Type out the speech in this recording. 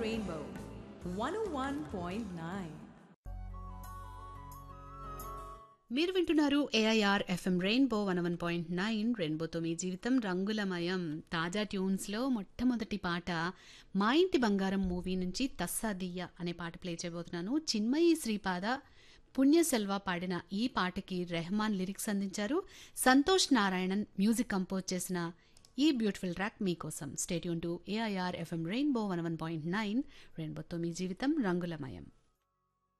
Rainbow 101.9. మీరు వింటున్నారు AIR FM rainbow one one point nine రెయిన్బోతో మీ జీవితం రంగులమయం తాజా ట్యూన్స్లో మొట్టమొదటి పాట మా ఇంటి బంగారం మూవీ నుంచి తస్సాదియ్య అనే పాట ప్లే చేయబోతున్నాను చిన్మయి శ్రీపాద పుణ్యసెల్వ పాడిన ఈ పాటకి రెహమాన్ లిరిక్స్ అందించారు సంతోష్ నారాయణన్ మ్యూజిక్ కంపోజ్ చేసిన ఈ బ్యూటిఫుల్ ట్రాక్ మీకోసం stay tuned to AIR FM rainbow one one point nine రెయిన్బోతో మీ జీవితం రంగులమయం